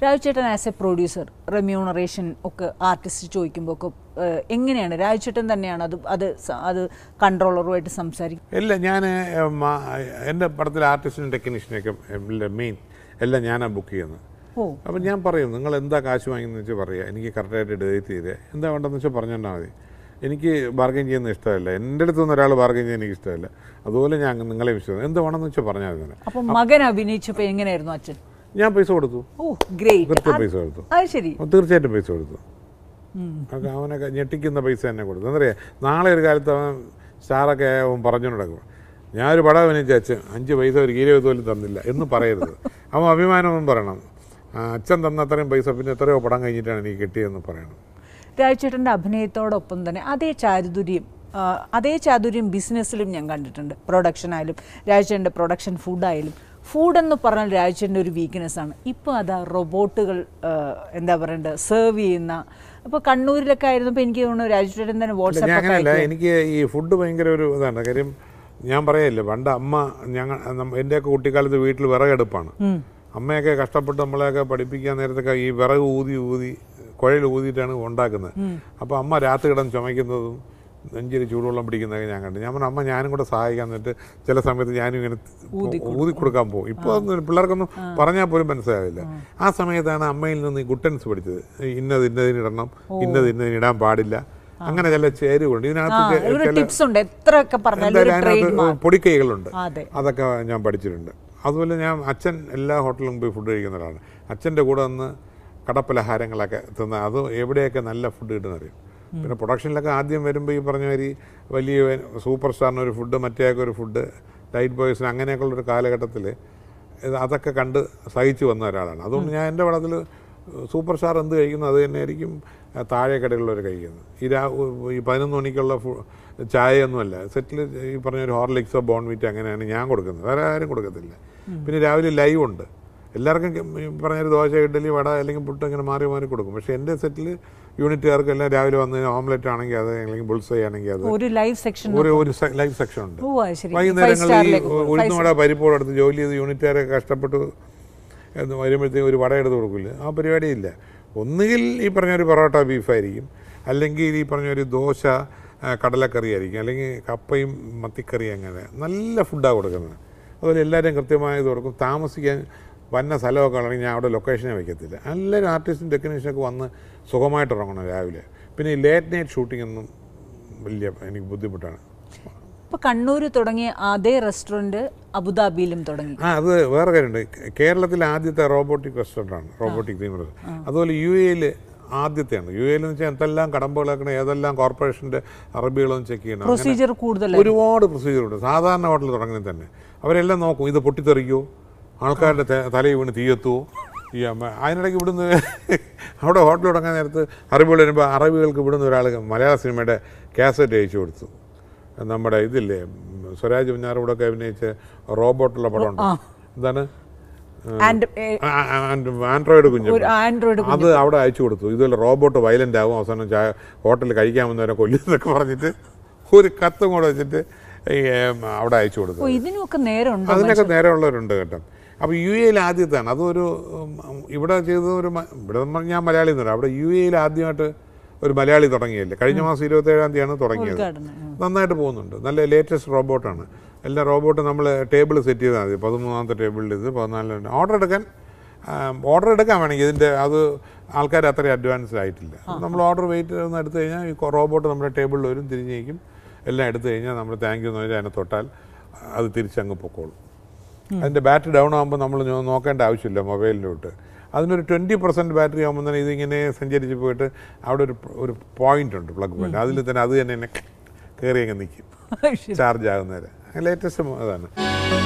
രാജുചേട്ടൻ as a producer remuneration ഒക്കെ artist ചോദിക്കുമ്പോൾ ഒക്കെ ഏഹ്, എങ്ങനെയാണ് രാജുചേട്ടൻ തന്നെയാണ് അത് അത് സ- അത് കൺട്രോളറുമായിട്ട് സംസാരിക്കും ഇല്ല ഞാൻ എൻ്റെ പടത്തിലെ ആർട്ടിസ്റ്റിനും ടെക്നീഷ്യനൊക്കെ മെയിൻ എല്ലാം ഞാനാണ് ബുക്ക് ചെയ്യുന്നത് ഓ അപ്പം ഞാൻ പറയും നിങ്ങൾ എന്താ കാശ് വാങ്ങിയെന്ന് വെച്ചാൽ പറയുക എനിക്ക് കറക്റ്റായിട്ട് ഡേറ്റ് ചെയ്ത് എന്താ വേണ്ടതെന്ന് വെച്ചാൽ പറഞ്ഞാൽ മതി എനിക്ക് ബാർഗൈൻ ചെയ്യുന്ന ഇഷ്ടമല്ല എൻ്റെ അടുത്ത് നിന്ന് ഒരാൾ ബാർഗൈൻ ചെയ്യാൻ എനിക്ക് ഇഷ്ടമല്ല അതുപോലെ ഞാൻ നിങ്ങളെ വിശ്വസിക്കും എന്താ വേണമെന്ന് വെച്ചാൽ പറഞ്ഞാൽ മതി തന്നെ അപ്പം മകൻ അഭിനയിച്ചപ്പോൾ എങ്ങനെയായിരുന്നു അച്ഛൻ ഞാൻ പൈസ കൊടുത്തു ഓ ഗ്രേറ്റ് കൃത്യം പൈസ കൊടുത്തു അത് ശരി അപ്പോൾ തീർച്ചയായിട്ടും പൈസ കൊടുത്തു അതൊക്കെ അവനൊക്കെ ഞെട്ടിക്കുന്ന പൈസ തന്നെ കൊടുത്തു എന്താ പറയുക നാളെ ഒരു കാലത്ത് അവൻ സ്റ്റാറൊക്കെ അവൻ പറഞ്ഞു നടക്കും ഞാനൊരു പടം അഭിനയിച്ച അച്ഛൻ അഞ്ച് പൈസ ഒരു ഇരുപത് പോലും തന്നില്ല എന്ന് പറയരുത് അവൻ അഭിമാനമൊന്നും പറയണം ആ, അച്ഛൻ തന്ന അത്രയും പൈസ പിന്നെ എത്രയോ പടം കഴിഞ്ഞിട്ടാണ് എനിക്ക് കിട്ടിയതെന്ന് പറയണം രാജുചേട്ടൻ്റെ അഭിനയത്തോടൊപ്പം തന്നെ അതേ ചാതുര്യം ആ, അതേ ചാതുര്യം ബിസിനസ്സിലും ഞാൻ കണ്ടിട്ടുണ്ട് പ്രൊഡക്ഷൻ ആയാലും രാജുചേട്ടൻ്റെ പ്രൊഡക്ഷൻ ഫുഡായാലും ഫുഡ് എന്ന് പറഞ്ഞാൽ രാജുചേട്ടൻ്റെ ഒരു വീക്ക്നെസ് ആണ് ഇപ്പോൾ അതാ റോബോട്ടുകൾ ആ, എന്താ പറയണ്ടത് സെർവ് ചെയ്യുന്ന ഇപ്പോൾ കണ്ണൂരിലൊക്കെ ആയിരുന്നപ്പോൾ എനിക്ക് തോന്നുന്നു രാജുചേട്ടൻ തന്നെ ഇല്ല, ഞാൻ വാട്സാപ്പ് അങ്ങനെയല്ല എനിക്ക് ഈ ഫുഡ് ഭയങ്കര ഒരു ഇതാണ് കാര്യം ഞാൻ പറയല്ലേ പണ്ട് അമ്മ ഞങ്ങൾ എൻ്റെയൊക്കെ കുട്ടിക്കാലത്ത് വീട്ടിൽ വിറകടുപ്പാണ് അമ്മയൊക്കെ കഷ്ടപ്പെട്ട് നമ്മളെയൊക്കെ പഠിപ്പിക്കാൻ നേരത്തൊക്കെ ഈ വിറക് ഊതി ഊതി കുഴൽ ഊതിയിട്ടാണ് ഉണ്ടാക്കുന്നത് അപ്പോൾ അമ്മ രാത്രി കിടന്ന് ചുമയ്ക്കുന്നതും നെഞ്ചിരി ചൂടുവെള്ളം പിടിക്കുന്നതൊക്കെ ഞാൻ കണ്ടു ഞാൻ പറഞ്ഞു അമ്മ ഞാനും കൂടെ സഹായിക്കാൻ എന്നിട്ട് ചില സമയത്ത് ഞാനും ഇങ്ങനെ ഊതി കൊടുക്കാൻ പോകും ഇപ്പോൾ ഒന്നും പിള്ളേർക്കൊന്നും പറഞ്ഞാൽ പോലും മനസ്സിലാവില്ല ആ സമയത്താണ് അമ്മയിൽ നിന്ന് ഈ ഗുട്ടൻസ് പഠിച്ചത് ഈ ഇന്നത് ഇന്നതിന് ഇടണം ഇന്നത് ഇന്നതിന് ഇടാൻ പാടില്ല അങ്ങനെ ചില ചേരുവകളുണ്ട് ഇതിനകത്ത് ചെ- ഒരു ചില ടിപ്സ് ഉണ്ട് എത്രയൊക്കെ പറഞ്ഞാലും ഒരു എന്തായാലും ട്രേഡ് അതിനകത്ത് പൊടിക്കൈകളുണ്ട് അതെ അതൊക്കെ ഞാൻ പഠിച്ചിട്ടുണ്ട് അതുപോലെ ഞാൻ അച്ഛൻ എല്ലാ ഹോട്ടലിലും പോയി ഫുഡ് കഴിക്കുന്ന ഒരാളാണ് അച്ഛൻ്റെ കൂടെ നിന്ന് കടപ്പലഹാരങ്ങളൊക്കെ തിന്ന അത് എവിടെയൊക്കെ നല്ല ഫുഡ് കിട്ടുന്ന അറിയും പിന്നെ പ്രൊഡക്ഷനിലൊക്കെ ആദ്യം വരുമ്പോൾ ഈ പറഞ്ഞ മാതിരി വലിയ സൂപ്പർ സ്റ്റാറിന് ഒരു ഫുഡ് മറ്റേയൊക്കെ ഒരു ഫുഡ് ലൈറ്റ് ബോയ്സിന് അങ്ങനെയൊക്കെയുള്ളൊരു കാലഘട്ടത്തിൽ ഇത് അതൊക്കെ കണ്ട് സഹിച്ചു വന്ന ഒരാളാണ് അതുകൊണ്ട് ഞാൻ എൻ്റെ പടത്തിൽ സൂപ്പർ സ്റ്റാർ എന്ത് കഴിക്കുന്നു അത് തന്നെയായിരിക്കും ആ, താഴെ കടകളിലവർ കഴിക്കുന്നത് ഈ രാ ഈ പതിനൊന്ന് മണിക്കുള്ള ഫു ചായയൊന്നുമല്ല സെറ്റിൽ ഈ പറഞ്ഞ ഒരു ഹോർലിക്സോ ബോൺവിറ്റ് അങ്ങനെയാണ് ഞാൻ കൊടുക്കുന്നത് വേറെ ആരും കൊടുക്കത്തില്ല പിന്നെ രാവിലെ ലൈവ് ഉണ്ട് എല്ലാവർക്കും കെ- ഈ പറഞ്ഞൊരു ദോശ ഇഡ്ഡലി വട അല്ലെങ്കിൽ പുട്ട് ഇങ്ങനെ മാറി മാറി കൊടുക്കും പക്ഷേ എൻ്റെ സെറ്റിൽ യൂണിറ്റുകാർക്ക് എല്ലാം രാവിലെ വന്ന് ഓംലെറ്റ് ആണെങ്കിൽ അത് അല്ലെങ്കിൽ ബുൾസൈ ആണെങ്കിൽ അത് ഒരു ലൈവ് സെക്ഷൻ ഒരു ഒരു ലൈവ് സെക്ഷൻ ഉണ്ട് ഓ അത് ശരി ഫൈവ് വൈകുന്നേരങ്ങളിൽ ഈ സ്റ്റാറിലേക്ക് പോകും. ഉഴുന്നുവട പരിപ്പോട് എടുത്ത് ജോലി ചെയ്ത് യൂണിറ്റുകാരൊക്കെ കഷ്ടപ്പെട്ട് എന്ന് വരുമ്പോഴത്തേക്ക് ഒരു വട എടുത്ത് കൊടുക്കില്ല ആ പരിപാടിയില്ല ഒന്നുകിൽ ഈ പറഞ്ഞ ഒരു പൊറോട്ട ബീഫായിരിക്കും അല്ലെങ്കിൽ ഈ പറഞ്ഞ ഒരു ദോശ ആ, കടലക്കറി ആയിരിക്കും അല്ലെങ്കിൽ കപ്പയും മത്തിക്കറി അങ്ങനെ നല്ല ഫുഡാണ് കൊടുക്കുന്നത് അതുപോലെ എല്ലാവരും കൃത്യമായി ഇത് കൊടുക്കും താമസിക്കാൻ വന്ന സ്ഥലമൊക്കെ ആണെങ്കിൽ ഞാൻ അവിടെ ലൊക്കേഷനെ വയ്ക്കത്തില്ല എല്ലാവരും ആർട്ടിസ്റ്റും ടെക്നീഷ്യനൊക്കെ വന്ന് സുഖമായിട്ട് ഇറങ്ങണം രാവിലെ പിന്നെ ഈ ലേറ്റ് നൈറ്റ് ഷൂട്ടിംഗ് ഒന്നും വലിയ എനിക്ക് ബുദ്ധിമുട്ടാണ് ഇപ്പൊ കണ്ണൂർ തുടങ്ങിയ അതേ റെസ്റ്റോറന്റ് അബുദാബിയിലും തുടങ്ങി ആ അത് വേറെ കാര്യമുണ്ട് കേ- കേരളത്തിലെ ആദ്യത്തെ റോബോട്ടിക് റെസ്റ്റോറൻ്റാണ് റോബോട്ടിക് തീം റെസ്റ്റോറൻറ്റ് അതുപോലെ യു എയിൽ ആദ്യത്തെയാണ് യു എയിൽ എന്ന് വെച്ചാൽ എന്തെല്ലാം കടമ്പകളാക്കണം ഏതെല്ലാം കോർപ്പറേഷൻ്റെ അറബികളൊന്നും ചെക്ക് ചെയ്യണം അങ്ങനെ പ്രൊസീജിയർ കൂടുതൽ ഒരുപാട് പ്രൊസീജിയർ ഉണ്ട് സാധാരണ ഹോട്ടൽ തുടങ്ങുന്നത് തന്നെ അവരെല്ലാം നോക്കും ഇത് പൊട്ടിത്തെറിക്കുമോ ആൾക്കാരുടെ തെ- തലയിൽ വീണ് തീയെത്തുമോ ഈ അമ്മ അതിനിടയ്ക്ക് ഇവിടുന്ന് അവിടെ ഹോട്ടൽ തുടങ്ങാൻ നേരത്ത് അറബികൾ വരുമ്പോൾ അറബികൾക്ക് ഇവിടുന്ന് ഒരാൾ മലയാള സിനിമയുടെ കാസറ്റ് അയച്ചു കൊടുത്തു നമ്മുടെ ഇതില്ലേ ഉം, സ്വരാജ് കുഞ്ഞാറൂടൊക്കെ അഭിനയിച്ച റോബോട്ടുള്ള പടമുണ്ട് എന്താണ് ആൻഡ് ആ, ആ, ആ, ആൻഡ്രോയിഡ് കുഞ്ഞ് ഒരു ആൻഡ്രോയിഡ് അത് അവിടെ അയച്ചു കൊടുത്തു ഇതുപോലെ റോബോട്ട് വയലന്റ് ആവും അവസാനം ചായ ഹോട്ടലിൽ കഴിക്കാൻ വന്നവരെ കൊല്ലുന്നൊക്കെ പറഞ്ഞിട്ട് ഒരു കത്തും കൂടെ വെച്ചിട്ട് ഈ, ഏം, അവിടെ അയച്ചു കൊടുത്തു ഓ ഇതിനൊക്കെ നേരം ഉണ്ടോ അതിനൊക്കെ നേരമുള്ളവരുണ്ട് കേട്ടോ അപ്പോൾ യു എയിൽ ആദ്യത്താണ് അതൊരു ഉം, ഇവിടെ ചെയ്തത് ഒരു മ- ഇവിടെ നമ്മൾ ഞാൻ മലയാളി എന്ന് പറയാം അവിടെ യു എയിൽ ആദ്യമായിട്ട് ഒരു മലയാളി തുടങ്ങിയല്ലേ കഴിഞ്ഞ മാസം ഇരുപത്തേഴാം തീയതിയാണ് തുടങ്ങിയത് ഉദ്ഘാടനം ഉം. നന്നായിട്ട് പോകുന്നുണ്ട് നല്ല ലേറ്റസ്റ്റ് റോബോട്ടാണ് എല്ലാ റോബോട്ട് നമ്മൾ ടേബിൾ സെറ്റ് ചെയ്താൽ മതി പതിമൂന്നാമത്തെ ടേബിളിൽ ഇത് പതിനാലിന് ഓർഡർ എടുക്കാൻ ഓർഡർ എടുക്കാൻ വേണമെങ്കിൽ ഇതിൻ്റെ അത് ആൾക്കാർ അത്രയും അഡ്വാൻസ്ഡ് ആയിട്ടില്ല നമ്മൾ ഓർഡർ വെയിറ്റ് ഒന്ന് എടുത്തു കഴിഞ്ഞാൽ ഈ റോബോട്ട് നമ്മുടെ ടേബിളിൽ വരും തിരിഞ്ഞേക്കും എല്ലാം എടുത്തു കഴിഞ്ഞാൽ നമ്മൾ താങ്ക് യു എന്ന് വെച്ചാൽ അതിനെ തൊട്ടാൽ അത് തിരിച്ചങ്ങ് പൊക്കോളും അതിൻ്റെ ബാറ്ററി ഡൗൺ ആകുമ്പോൾ നമ്മൾ ഞോ- നോക്കേണ്ട ആവശ്യമില്ല മൊബൈലിലോട്ട് അതിനൊരു ട്വൻറ്റി പെർസെൻറ്റ് ബാറ്ററി ആകുമ്പോൾ തന്നെ ഇതിങ്ങനെ സഞ്ചരിച്ച് പോയിട്ട് അവിടെ ഒരു ഒരു പോയിന്റ് ഉണ്ട് പ്ലഗ് പോയിന്റ് അതിൽ തന്നെ അത് തന്നെ എന്നെ കയറി അങ്ങ് നിൽക്കും ശരി. ചാർജ് ആകുന്നവരെ ലേറ്റസ്റ്റ് അതാണ്